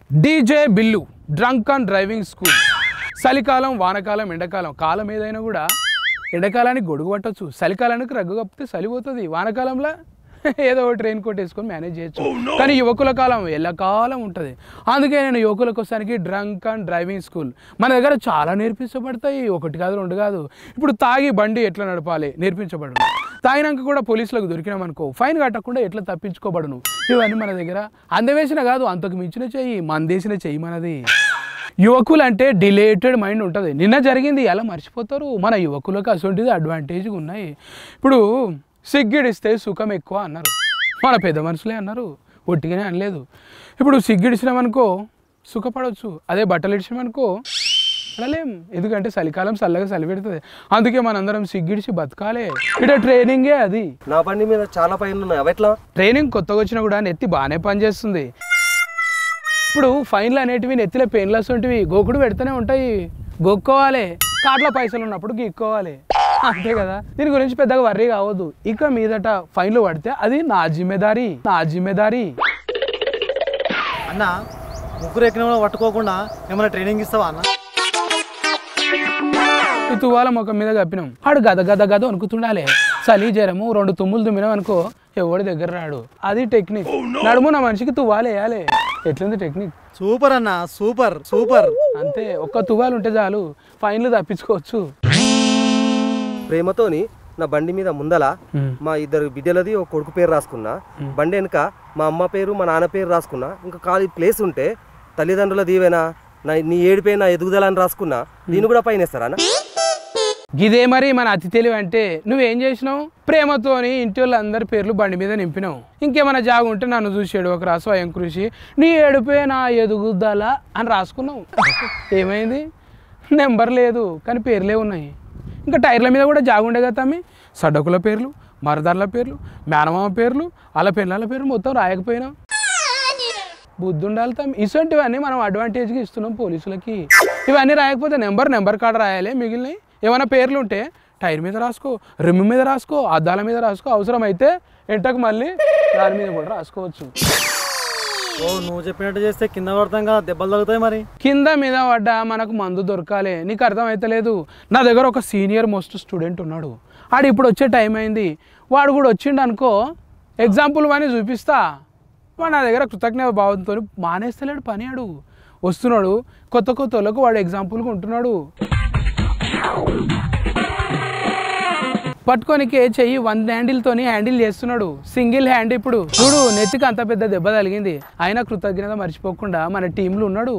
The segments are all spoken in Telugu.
DJ bill drunk and driving school చలికాలం వానకాలం ఎండాకాలం కాలం ఏదైనా కూడా ఎండాకాలానికి గొడుగు పట్టొచ్చు చలికాలానికి రగ్గు కప్పితే చలిపోతుంది వానకాలంలో ఏదో ఒక ట్రైన్ కోట్ వేసుకొని మేనేజ్ చేయొచ్చు కానీ యువకుల కాలం ఎల్లకాలం ఉంటుంది అందుకే నేను యువకుల కోసానికి డ్రంక్ అండ్ డ్రైవింగ్ స్కూల్ మన దగ్గర చాలా నేర్పించబడతాయి ఒకటి కాదు రెండు కాదు ఇప్పుడు తాగి బండి ఎట్లా నడపాలి నేర్పించబడను తాగినాక కూడా పోలీసులకు దొరికినామనుకో ఫైన్ కట్టకుండా ఎట్లా తప్పించుకోబడను ఇవన్నీ మన దగ్గర అందవేసిన కాదు అంతకు మించిన చెయ్యి మందేసిన చెయ్యి మనది యువకులు అంటే డిలేటెడ్ మైండ్ ఉంటుంది నిన్న జరిగింది ఎలా మర్చిపోతారు మన యువకులకు అటువంటిది అడ్వాంటేజ్గా ఉన్నాయి ఇప్పుడు సిగ్గిడిస్తే సుఖం ఎక్కువ అన్నారు మన పెద్ద మనుషులే అన్నారు ఒట్టిగానే అనలేదు ఇప్పుడు సిగ్గిడిచినామనుకో సుఖపడవచ్చు అదే బట్టలు ఇడిచినామనుకో అనలేం ఎందుకంటే చలికాలం చల్లగా చలి పెడుతుంది అందుకే మనందరం సిగ్గిడిచి బతకాలే ఇక్కడ ట్రైనింగే అది నా బండి మీద చాలా పైన ఉన్నాయి అవి ఎట్లా ట్రైనింగ్ కొత్తగా వచ్చినా కూడా నెత్తి బాగానే పనిచేస్తుంది ఇప్పుడు ఫైన్లు అనేటివి నెత్తిలో పెయిన్లు వస్తుంటివి గోకుడు పెడుతూనే ఉంటాయి గోక్కోవాలి కార్లో పైసలు ఉన్నప్పుడు గీక్కోవాలి అంతే కదా దీని గురించి పెద్దగా వర్రీ కావద్దు ఇక మీదట ఫైన్లు పడితే అది నా జిమ్మెదారి నా జిమ్మెదారి అన్న ముగ్గురు ఎక్కిన వాళ్ళని పట్టుకోకుండా ఏమైనా ట్రైనింగ్ ఇస్తావా అన్న ఈ తువాల ముఖం మీద కప్పినాం ఆడు గద గద గద వణుకుతుండాలి చలి జ్వరము రెండు తుమ్ములు తుమ్మినాం అనుకో ఎవడి దగ్గర రాడు అది టెక్నిక్ నడుము నా మనిషికి తువ్వాలి వేయాలి ఎట్లుంది టెక్నిక్ సూపర్ అన్న సూపర్ సూపర్ అంతే ఒక్క తువాలు ఉంటే చాలు ఫైన్లు తప్పించుకోవచ్చు ప్రేమతోని నా బండి మీద ముందల మా ఇద్దరు బిడ్డలది ఒక కొడుకు పేరు రాసుకున్నా బండి వెనుక మా అమ్మ పేరు మా నాన్న పేరు రాసుకున్నా ఇంకా ఖాళీ ప్లేస్ ఉంటే తల్లిదండ్రుల దీవెనా నా నీ ఏడిపై నా ఎదుగుదల అని రాసుకున్నా దీన్ని కూడా పైన వేస్తారా అన్న? ఇదే మరి మన అతి తెలివి అంటే నువ్వేం చేసినావు ప్రేమతోని ఇంటి వాళ్ళందరి పేర్లు బండి మీద నింపినావు ఇంకేమైనా జాగ ఉంటే నన్ను చూసాడు ఒక రాసు స్వయం కృషి నీ ఏడుపే నా ఎదుగుదల అని రాసుకున్నావు ఏమైంది నెంబర్ లేదు కానీ పేర్లే ఉన్నాయి ఇంకా టైర్ల మీద కూడా జాగ ఉండే కదా తమ్మి సడ్డకుల పేర్లు మరదర్ల పేర్లు మేనమామ పేర్లు అలా పిల్లల పేర్లు మొత్తం రాయకపోయినావు బుద్ధి ఉండాలి తమ్మి ఇటువంటివన్నీ మనం అడ్వాంటేజ్గా ఇస్తున్నాం పోలీసులకి ఇవన్నీ రాయకపోతే నెంబర్ నెంబర్ కార్డు రాయాలి మిగిలినవి ఏమైనా పేర్లు ఉంటే టైర్ మీద రాసుకో రిమ్ మీద రాసుకో అద్దాల మీద రాసుకో అవసరం అయితే ఎంటకు మళ్ళీ దాని మీద కూడా రాసుకోవచ్చు ఓ నువ్వు చెప్పినట్టు చేస్తే కింద పడతాం కదా దెబ్బలు తగ్గుతాయి మరి కింద మీద పడ్డా మనకు మందు దొరకాలి నీకు అర్థమైతలేదు నా దగ్గర ఒక సీనియర్ మోస్ట్ స్టూడెంట్ ఉన్నాడు ఆడు ఇప్పుడు వచ్చే టైం అయింది వాడు కూడా వచ్చిండు అనుకో ఎగ్జాంపుల్ వాని చూపిస్తా వాడు నా దగ్గర కృతజ్ఞత భావంతో మానేస్తలేడు పని ఆడు వస్తున్నాడు కొత్త కొత్త వాళ్ళకు వాడు ఎగ్జాంపుల్గా ఉంటున్నాడు పట్టుకోనికే చెయ్యి వన్ హ్యాండిల్తోని హ్యాండిల్ చేస్తున్నాడు సింగిల్ హ్యాండ్ ఇప్పుడు చూడు నెత్తికి అంత పెద్ద దెబ్బ తగిలింది అయినా కృతజ్ఞత మర్చిపోకుండా మన టీంలో ఉన్నాడు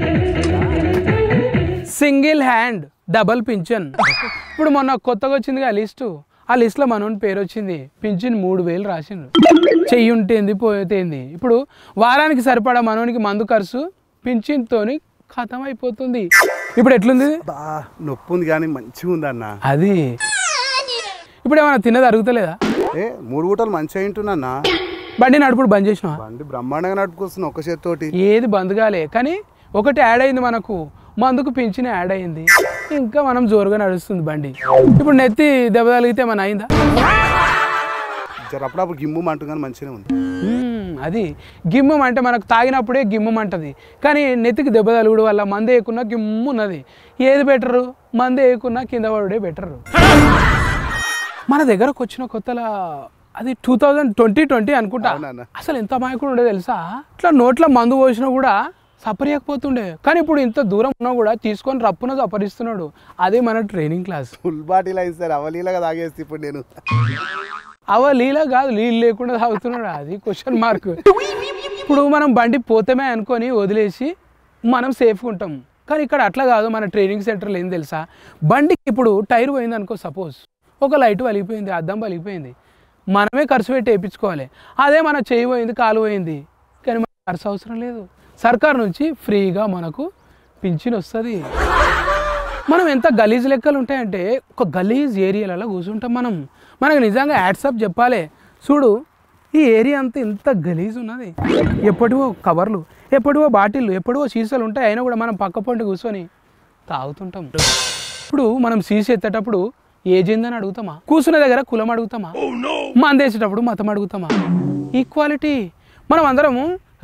సింగిల్ హ్యాండ్ డబల్ పింఛన్ ఇప్పుడు మొన్న కొత్తగా వచ్చిందిగా లిస్టు ఆ లిస్ట్లో మనోని పేరు వచ్చింది పింఛన్ మూడు వేలు రాసిండు చెయ్యి ఉంటేంది పోతేంది ఇప్పుడు వారానికి సరిపడా మనోనికి మందు ఖర్చు పింఛన్తోని ఖతం అయిపోతుంది ఇప్పుడు ఎట్లుంది బా నొప్పి ఉంది కానీ మంచిగా ఉంది అన్న అది ఇప్పుడు ఏమైనా తిన్నది అరుగుతలేదా ఏ మూడు గుట్టలు మంచిగా వింటున్నా బండి నడుపుడు బంద్ చేసినా బండి బ్రహ్మాండంగా నడుపుకొస్తున్నా ఒక చేత్తోటి ఏది బంద్ కాలే కానీ ఒకటి యాడ్ అయింది మనకు మందుకు పింఛన్ యాడ్ అయింది ఇంకా మనం జోరుగా నడుస్తుంది బండి ఇప్పుడు నెత్తి దెబ్బ తగిలితే మన అయిందా జర అప్పుడప్పుడు గిమ్ము అంటూ కానీ మంచిగానే ఉంది మ్మ్, అది గిమ్మం అంటే మనకు తాగినప్పుడే గిమ్మం అంటది కానీ నెత్తికి దెబ్బ తలుగుడు వల్ల మందు వేయకున్నా గిమ్ము ఉన్నది ఏది బెటరు మందు వేయకున్నా కింద పడుడే బెటరు మన దగ్గరకు వచ్చిన కొత్తల అది టూ థౌజండ్ ట్వంటీ ట్వంటీ అనుకుంటా అవునన్న. అసలు ఎంత మాయకుడు ఉండే తెలుసా ఇట్లా నోట్లో మందు పోసినా కూడా సపరియకపోతుండే కానీ ఇప్పుడు ఇంత దూరం ఉన్నా కూడా తీసుకొని రప్పున సపరిస్తున్నాడు అదే మన ట్రైనింగ్ క్లాస్ ఫుల్ బాటిల్ అయింది సార్ అవలీలాగా తాగేస్తే ఇప్పుడు నేను అవ లీల కాదు నీళ్ళు లేకుండా తాగుతున్నాడు అది క్వశ్చన్ మార్క్ ఇప్పుడు మనం బండి పోతమే అనుకొని వదిలేసి మనం సేఫ్గా ఉంటాం కానీ ఇక్కడ అట్లా కాదు మన ట్రైనింగ్ సెంటర్లో ఏం తెలుసా బండికి ఇప్పుడు టైర్ పోయింది అనుకో సపోజ్ ఒక లైట్ వలిగిపోయింది అద్దం వలిగిపోయింది మనమే ఖర్చు పెట్టి వేయించుకోవాలి అదే మన చేయి పోయింది కాలు పోయింది కానీ మనకు ఖర్చు అవసరం లేదు సర్కార్ నుంచి ఫ్రీగా మనకు పింఛన్ వస్తుంది మనం ఎంత గలీజ్ లెక్కలు ఉంటాయంటే ఒక గలీజ్ ఏరియాలలో కూర్చుంటాం మనం మనకు నిజంగా యాడ్సప్ చెప్పాలి చూడు ఈ ఏరియా అంతా ఇంత గలీజ్ ఉన్నది ఎప్పటివో కవర్లు ఎప్పటివో బాటిళ్ళు ఎప్పటివో సీసాలు ఉంటాయి అయినా కూడా మనం పక్క పొంటి కూర్చొని తాగుతుంటాం ఇప్పుడు మనం సీసీ ఎత్తేటప్పుడు ఏజెందని అడుగుతామా కూర్చునే దగ్గర కులం అడుగుతామా మందేసేటప్పుడు మతం అడుగుతామా ఈక్వాలిటీ మనం అందరము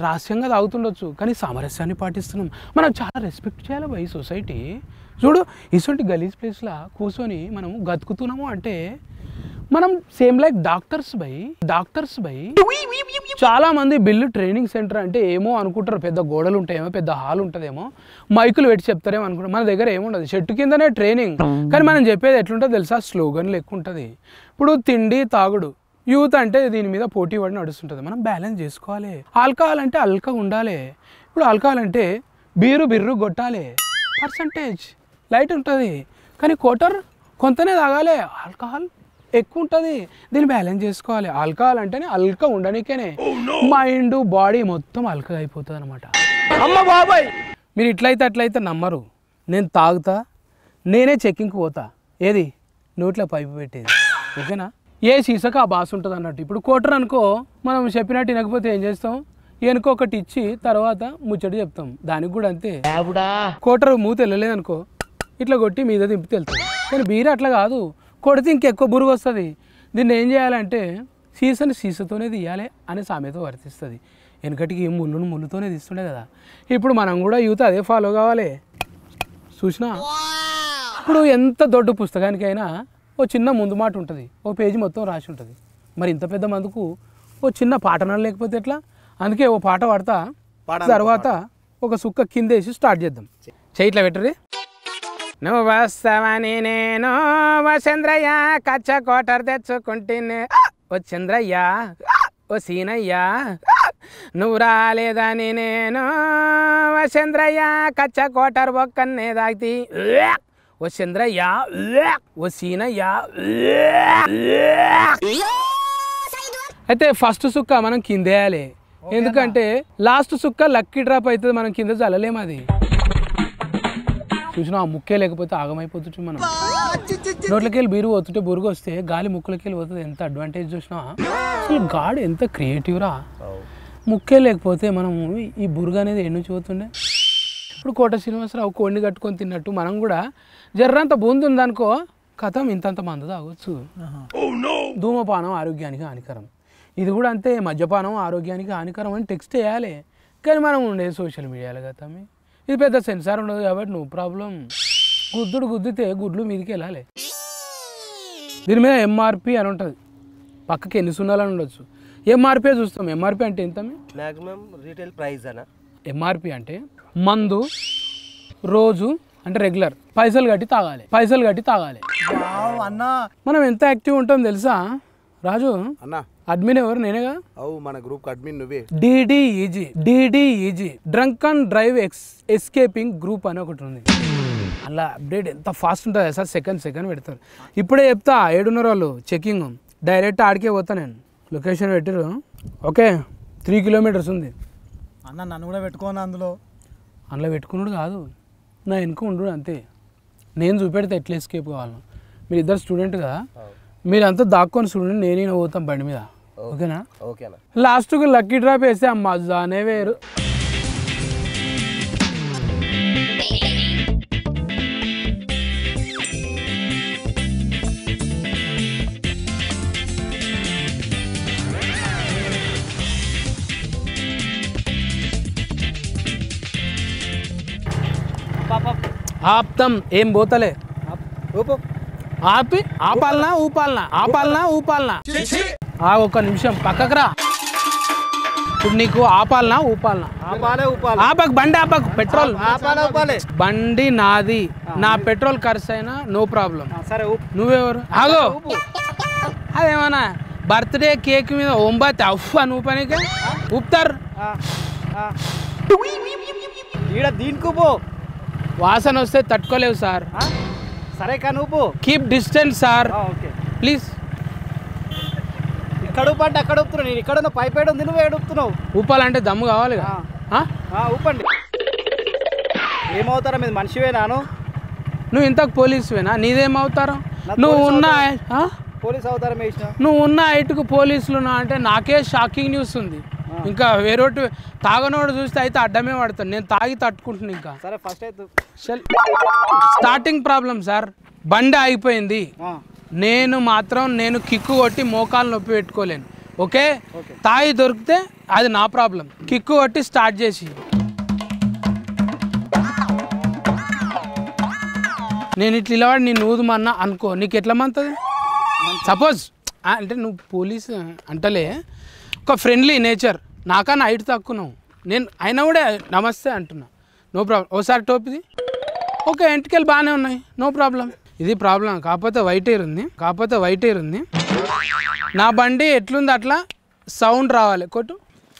రహస్యంగా తాగుతుండొచ్చు కానీ సామరస్యాన్ని పాటిస్తున్నాం మనం చాలా రెస్పెక్ట్ చేయాలి బై సొసైటీ చూడు ఇటువంటి గలీజ్ ప్లేస్లో కూర్చొని మనం గతుకుతున్నాము అంటే మనం same like doctors by doctors by చాలా మంది బిల్లు ట్రైనింగ్ సెంటర్ అంటే ఏమో అనుకుంటారు పెద్ద గోడలు ఉంటాయేమో పెద్ద హాల్ ఉంటుందేమో మైకులు పెట్టి చెప్తారేమో అనుకుంటారు మన దగ్గర ఏముండదు చెట్టు కిందనే ట్రైనింగ్ కానీ మనం చెప్పేది ఎట్లుంటుందో తెలుసా స్లోగన్ లెక్క ఉంటుంది ఇప్పుడు తిండి తాగుడు యూత్ అంటే దీని మీద పోటీ పడి నడుస్తుంటుంది మనం బ్యాలెన్స్ చేసుకోవాలి ఆల్కహాల్ అంటే అల్కా ఉండాలి ఇప్పుడు ఆల్కహాల్ అంటే బీరు బిర్రు కొట్టాలి పర్సంటేజ్ లైట్ ఉంటుంది కానీ కోటర్ కొంతనే తాగాలి ఆల్కహాల్ ఎక్కువ ఉంటుంది దీన్ని బ్యాలెన్స్ చేసుకోవాలి ఆల్కహాల్ అంటేనే అల్క ఉండనికేనే మైండ్ బాడీ మొత్తం అల్కగా అయిపోతుంది అనమాట అమ్మ బాబాయ్ మీరు ఇట్లయితే అట్లయితే నమ్మరు నేను తాగుతా నేనే చెక్కింగ్కి పోతా ఏది నోట్లో పైపు పెట్టేది ఓకేనా ఏ సీసకు ఆ బాస్ ఉంటుంది అన్నట్టు ఇప్పుడు కోటర్ అనుకో మనం చెప్పినట్టు వినకపోతే ఏం చేస్తాం వెనుక ఒకటి ఇచ్చి తర్వాత ముచ్చట చెప్తాం దానికి కూడా అంతే కోటర్ మూత వెళ్ళలేదు అనుకో ఇట్లా కొట్టి మీద దింపితే వెళ్తుంది కానీ బీర అట్లా కాదు కొడితే ఇంకెక్కువ బురుగు వస్తుంది దీన్ని ఏం చేయాలంటే సీసని సీసతోనే తీయాలి అనే సామెత వర్తిస్తుంది వెనకటికి ముళ్ళును ముళ్ళుతోనే తీస్తుండే కదా ఇప్పుడు మనం కూడా యూత్ అదే ఫాలో కావాలి చూసినా ఇప్పుడు ఎంత దొడ్డు పుస్తకానికైనా ఓ చిన్న ముందు మాట ఉంటుంది ఓ పేజీ మొత్తం రాసి ఉంటుంది మరి ఇంత పెద్ద మందుకు ఓ చిన్న పాటన లేకపోతే ఎట్లా అందుకే ఓ పాట పాడతా తర్వాత ఒక సుక్క కిందేసి స్టార్ట్ చేద్దాం చెయ్యి ఇట్లా పెట్టరు నువ్వు వస్తావని నేను వచంద్రయ్య కచ్చ కోటర్ తెచ్చుకుంటేనే ఓ చంద్రయ్య ఓ సీనయ్య నువ్వు రాలేదని నేను వచంద్రయ్య కచ్చ కోటర్ ఒక్కనే దాగి ఓ చంద్రయ్య ఓ సీనయ్య అయితే ఫస్ట్ సుక్క మనం కిందేయాలి ఎందుకంటే లాస్ట్ సుక్క లక్కీ డ్రాప్ అవుతుంది మనం కింద చల్లలేము అది చూసినా ఆ ముక్కే లేకపోతే ఆగమైపోతుంటే మనం నోట్లకి వెళ్ళి బీరు పోతుంటే బురుగు వస్తే గాలి ముక్కులకి వెళ్ళి పోతుంది ఎంత అడ్వాంటేజ్ చూసినా అసలు గాడ్ ఎంత క్రియేటివ్ రా ముక్కే లేకపోతే మనం ఈ బురుగు అనేది ఎన్ని నుంచి పోతుండే ఇప్పుడు కోట శ్రీనివాసరావు కోడిని కట్టుకొని తిన్నట్టు మనం కూడా జర్రంత బొందు ఉందనుకో కథం ఇంతంత మందు తాగొచ్చు ధూమపానం ఆరోగ్యానికి హానికరం ఇది కూడా అంతే మద్యపానం ఆరోగ్యానికి హానికరం అని టెక్స్ట్ వేయాలి కానీ మనం ఉండేది సోషల్ మీడియాలో కదా తమ్మి ఇది పెద్ద సెన్సార్ ఉండదు కాబట్టి నువ్వు ప్రాబ్లం గుద్దుడు గుద్దితే గుడ్లు మీదకి వెళ్ళాలి దీని మీద ఎంఆర్పి అని ఉంటుంది పక్కకి ఎన్ని సున్నాలు అని ఉండొచ్చు ఎంఆర్పీ చూస్తాం ఎంఆర్పి అంటే ఎంత మ్యాక్సిమం రీటైల్ ప్రైస్ అన్న ఎంఆర్పి అంటే మందు రోజు అంటే రెగ్యులర్ పైసలు కట్టి తాగాలి పైసలు కట్టి తాగాలి వావ్, అన్నా మనం ఎంత యాక్టివ్ ఉంటాం తెలుసా రాజు అన్నా అడ్మిన్ ఎవరు నేనేగా అవు మన గ్రూప్ అడ్మిన్ నువ్వే డిడిఈజీ డిడిఈజీ drunk and drive ex escaping group అని ఒకటి ఉంది అలా అప్డేట్ ఎంత ఫాస్ట్ ఉంటుంది సార్ సెకండ్ సెకండ్ పెడతారు ఇప్పుడే చెప్తా ఏడున్నర వాళ్ళు చెకింగ్ డైరెక్ట్ ఆడికే పోతా నేను లొకేషన్ పెట్టారు ఓకే త్రీ కిలోమీటర్స్ ఉంది అన్న నన్ను కూడా పెట్టుకోను అందులో అందులో పెట్టుకున్నాడు కాదు నా వెనుక ఉండు అంతే నేను చూపెడితే ఎట్లా ఎస్కేప్ కావాలను మీరు ఇద్దరు స్టూడెంట్ కదా మీరంతా దాక్కొని స్టూడెంట్ నేనే పోతాం బండి మీద ఓకేనా ఓకే అన్న లాస్ట్కి లక్కీ డ్రాప్ వేస్తే ఆ మజానే వేరు ఆప్తం ఏం పోతలే ఊపు ఆపి ఆపాలనా ఊపాలనా ఆపాలనా ఊపాలనా ఆ ఒక్క నిమిషం పక్కకు రా ఇప్పుడు నీకు ఆపాలనా ఊపాలనా ఆపాలే ఊపాలి ఆపక్ బండి ఆపక్ పెట్రోల్ ఆపాలే ఊపాలి బండి నాది నా పెట్రోల్ ఖర్చు అయినా నో ప్రాబ్లం ఆ, సరే ఊపు నువ్వెవరు ఆగో అదేమన్నా బర్త్డే కేక్ మీద ఒంబతి అఫ్ అని ఊపనికే ఊపుతారు ఆ, ఆ. ఈడ దీనికి ఊపు వాసన వస్తే తట్టుకోలేవు సార్ ఆ? సరే కానీ ఊపు కీప్ డిస్టెన్స్ సార్ ఆ, ఓకే ప్లీజ్ ఇక్కడ ఊపు అంటే అక్కడ ఊపుతున్నావు నేను ఇక్కడ ఉన్న పైప్ ఏడు ఉంది నువ్వు ఏడు ఊపుతున్నావు ఊపాలంటే దమ్ము కావాలి కదా ఆ? ఆ, ఊపండి ఏమవుతారా మీరు మనిషివే నాను నువ్వు ఇంతకు పోలీసువేనా నీదేమవుతారు నాకు నువ్వు పోలీసు ఉన్న ఆ? పోలీస్ అవుతారా వేసిన నువ్వు ఉన్న హైట్కు పోలీసులు ఉన్నా అంటే నాకే షాకింగ్ న్యూస్ ఉంది ఇంకా వేరేటి తాగనోడు చూస్తే అయితే అడ్డమే పడతాను నేను తాగి తట్టుకుంటున్నా ఇంకా సరే ఫస్ట్ అయితే చల్. స్టార్టింగ్ ప్రాబ్లం సార్ బండి ఆగిపోయింది ఆ, నేను మాత్రం నేను కిక్కు కొట్టి మోకాలు నొప్పి పెట్టుకోలేను ఓకే తాయి దొరికితే అది నా ప్రాబ్లం కిక్కు కొట్టి స్టార్ట్ చేసి నేను ఇట్లా ఇలా వాడి నేను ఊదుమన్నా అనుకో నీకు ఎట్లా మంతది సపోజ్ అంటే నువ్వు పోలీస్ అంటలే ఒక ఫ్రెండ్లీ నేచర్ నాకన్నా హైట్ తక్కువ నువ్వు నేను అయినా కూడా నమస్తే అంటున్నా నో ప్రాబ్లం ఓసారి టోపిది ఓకే ఎంటికలు బాగానే ఉన్నాయి నో ప్రాబ్లం ఇది ప్రాబ్లం కాకపోతే వైట్ ఎయిర్ ఉంది కాకపోతే వైట్ ఎయిర్ ఉంది నా బండి ఎట్లుంది అట్లా సౌండ్ రావాలి కొట్టు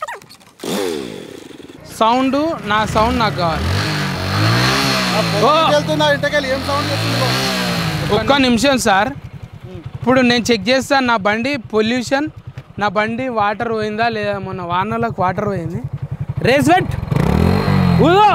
సౌండ్ నా సౌండ్ నాకు కావాలి ఓ వెళ్తున్నా ఇంటికెళ్ళి ఏం సౌండ్ చేస్తుంది ఒక్క నిమిషం సార్ ఇప్పుడు నేను చెక్ చేస్తాను నా బండి పొల్యూషన్ నా బండి వాటర్ పోయిందా లేదా మొన్న వానలకు వాటర్ పోయింది రేస్ వెట్ ఊదో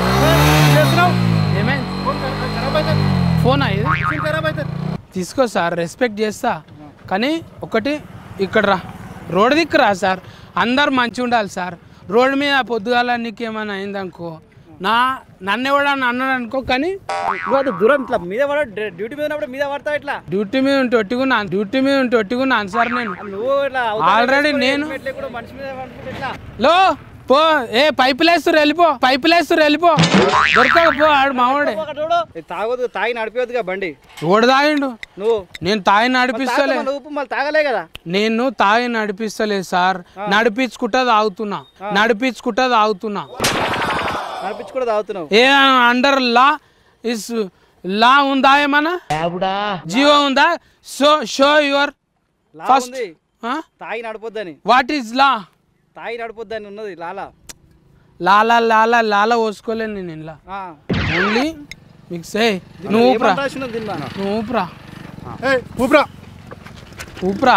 ఏమైంది ఫోన్ ఇది ఖరాబ్ అవుతుంది తీసుకో సార్ రెస్పెక్ట్ చేస్తా కానీ ఒకటి ఇక్కడ రా రోడ్ దిక్కు రా సార్ అందరు మంచిగా ఉండాలి సార్ రోడ్డు మీద పొద్దుగాల నీకేమైనా అయిందనుకో నా నన్ను ఎవడన్నా అన్నాడు అనుకో కానీ వాడు దూరం ఇట్లా మీద పడ డ్యూటీ మీద ఉన్నప్పుడు మీద పడతావు ఇట్లా డ్యూటీ మీద ఉంటే ఒట్టుకున్నాను డ్యూటీ మీద ఉంటే ఒట్టుకున్నాను సార్ నేను నువ్వు ఇట్లా ఆల్రెడీ నేను కూడా మనిషి మీద పడుతుంటే ఇట్లా లో పో ఏ పైపులు వేస్తురు వెళ్ళిపో పైపులు వేస్తురు వెళ్ళిపో దొరకక పో ఆడు మావాడే ఒకటి చూడు ఇది తాగొద్దు తాగి నడిపేవద్దుగా బండి ఓడి తాగిండు నువ్వు నేను తాగి నడిపిస్తలే మళ్ళీ ఊపు మళ్ళీ తాగలే కదా నేను తాగి నడిపిస్తలేదు సార్ నడిపించుకుంటా తాగుతున్నా నడిపించుకుంటా తాగుతున్నా నడిపించి కూడా తాగుతున్నావు ఏ అండర్ లా ఇస్ లా ఉందా ఏమన్నా జియో ఉందా show show your law first ఉంది తాగి నడపొద్దని వాట్ ఈస్ లా తాగి నడపొద్దని ఉన్నది లాలా లాలా లాలా లాలా పోసుకోలేను నేను ఇలా ఆ. ఓన్లీ మిక్స్ ఏ నువ్వు ఊపురా ఏమని రాసినావు దీనిలో? నువ్వు ఊపురా ఊపిరా ఊపురా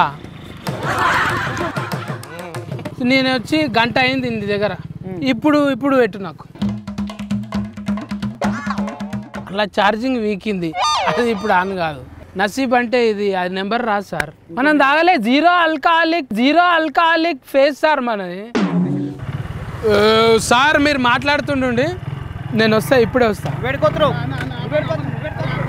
నేను వచ్చి గంట అయింది నీ దగ్గర ఇప్పుడు ఇప్పుడు పెట్టు నాకు అలా ఛార్జింగ్ వీకింది అది ఇప్పుడు ఆన్ కాదు నసీబ్ అంటే ఇది అది నెంబర్ రాదు సార్ మనం తాగలే zero alcoholic zero alcoholic face sir మనది ఆ, సార్ మీరు మాట్లాడుతుండండి నేను వస్తా ఇప్పుడే వస్తా వేడుకోతున్నావు నువ్వు వేడుకోతున్నావు, నువ్వు వేడుకోతున్నావు.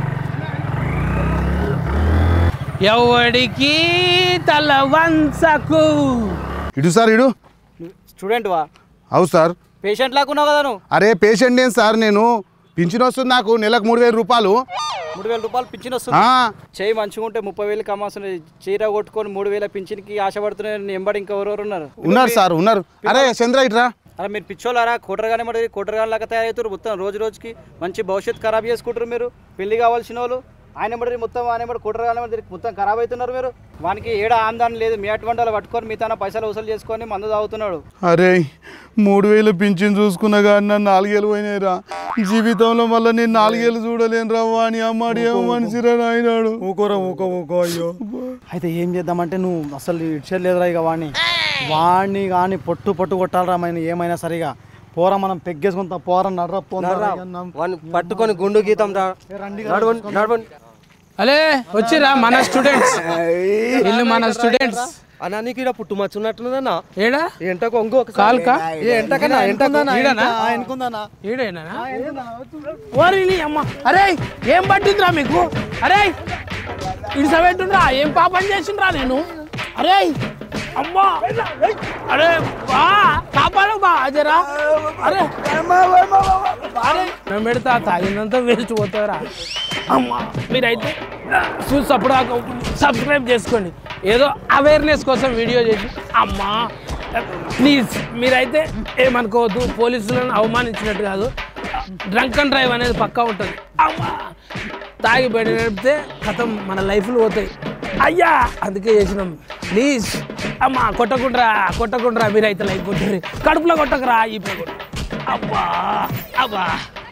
ఎవడికి తల వంచకు ఇటు సార్ ఇడు నువ్వు స్టూడెంట్ వా అవు సార్ పేషెంట్ లాక్కున్నావు కదా నువ్వు అరే పేషెంట్ ఏం సార్ నేను పింఛన్ వస్తుంది నాకు నెలకు మూడు వేల రూపాయలు మూడు వేల రూపాయలు పింఛన్ వస్తుంది ఆ, చేయి మంచిగా ఉంటే ముప్పై వేలు కమ్మాల్సిన చీర కొట్టుకొని మూడు వేల పింఛన్కి ఆశపడుతున్నారు ఎంబడి ఇంకెవరెవరు ఉన్నారు ఉన్నారు సార్ ఉన్నారు అరే చంద్ర ఇట్రా అరే మీరు పిచ్చోళ్ళారా కోటరగానే మరి కోటరగాని లాగా తయారవుతారు మొత్తం రోజు రోజుకి మంచి భవిష్యత్తు ఖరాబ్ చేసుకుంటారు మీరు పెళ్లి కావాల్సిన వాళ్ళు ఆయన మరి మొత్తం ఆయన మరి కోటరగానే మరి మొత్తం ఖరాబ్ అవుతున్నారు మీరు వానికి ఏడ ఆందాన్ని లేదు మీ అటువంటి వాళ్ళు పట్టుకొని మీ తన పైసలు వసూలు చేసుకొని మందు తాగుతున్నాడు అరే మూడు వేలు పింఛన్ చూసుకున్నా కానీ నన్ను నాలుగేళ్ళు పోయినాయిరా జీవితంలో మళ్ళీ నేను నాలుగేళ్ళు చూడలేను రా వాణి అమ్మాడి ఏమో మనిషిరా నాయనాడు ఊకోరా ఊకో ఊకో అయ్యో అయితే ఏం చేద్దామంటే నువ్వు అసలు ఇచ్చేయలేదురా ఇక వాడిని వాడిని కానీ పొట్టు పొట్టు కొట్టాలరా మన ఏమైనా సరిగా పోరా మనం పెగ్గేసుకుంటా పోరా నడ్రా పోరా వాడిని పట్టుకొని గుండు గీతం రా నడవండి నడవండి అలే వచ్చిరా మన స్టూడెంట్స్ వీళ్ళు మన స్టూడెంట్స్ అన్న నీకు ఇక్కడ పుట్టు మచ్చున్నట్టున్నదన్నా ఏడా ఎంటకు ఒంగు ఒక కాల్కా ఏ ఎంటకన్నా ఎంటకు ఈడనా ఎనుకుందన్నా ఈడేనా ఓరి నీ అమ్మ అరే ఏం పట్టిందిరా మీకు అరే ఇటు సవెట్టుండ్రా ఏం పాపం చేసిండ్రా నేను అరే అమ్మా అరే బా కాపాడు బా అజరా అరే అరే నేను పెడతా తాగినంత వేస్ట్ పోతారా అమ్మా మీరైతే చూసి అప్పుడు సబ్స్క్రైబ్ చేసుకోండి ఏదో అవేర్నెస్ కోసం వీడియో చేసి అమ్మా ప్లీజ్ మీరైతే ఏమనుకోవద్దు పోలీసులను అవమానించినట్టు కాదు డ్రంక్ అండ్ డ్రైవ్ అనేది పక్కా ఉంటుంది అమ్మా తాగి బయట నడిపితే కథం మన లైఫ్లు పోతాయి అయ్యా అందుకే చేసినాం ప్లీజ్ అమ్మా కొట్టకుండ్రా కొట్టకుండ్రా మీరైతే లైఫ్ కొట్టారు కడుపులో కొట్టకురా ఈ అబ్బా అబ్బా